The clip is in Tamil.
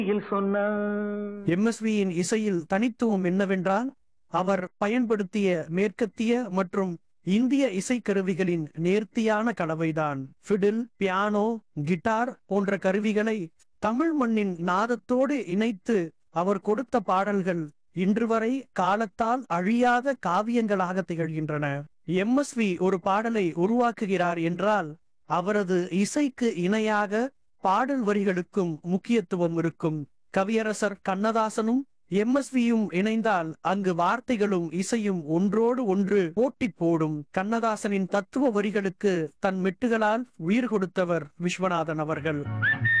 சொன்னார் எம்எஸ்வியின் இசையில் தனித்துவம் என்னவென்றால் அவர் பயன்படுத்திய மேற்கத்திய மற்றும் இந்திய இசைக்கருவிகளின் நேர்த்தியான கலவைதான் ஃபிடில் பியானோ கிட்டார் போன்ற கருவிகளை தமிழ் மண்ணின் நாதத்தோடு இணைத்து அவர் கொடுத்த பாடல்கள் இன்று வரை காலத்தால் அழியாத காவியங்களாக திகழ்கின்றன எம்எஸ்வி ஒரு பாடலை உருவாக்குகிறார் என்றால் அவரது இசைக்கு இணையாக பாடல் வரிகளுக்கும் முக்கியத்துவம் இருக்கும் கவியரசர் கண்ணதாசனும் எம்எஸ்வியும் இணைந்தால் அங்கு வார்த்தைகளும் இசையும் ஒன்றோடு ஒன்று போட்டி போடும் கண்ணதாசனின் தத்துவ வரிகளுக்கு தன் மெட்டுகளால் உயிர் கொடுத்தவர் விஸ்வநாதன் அவர்கள்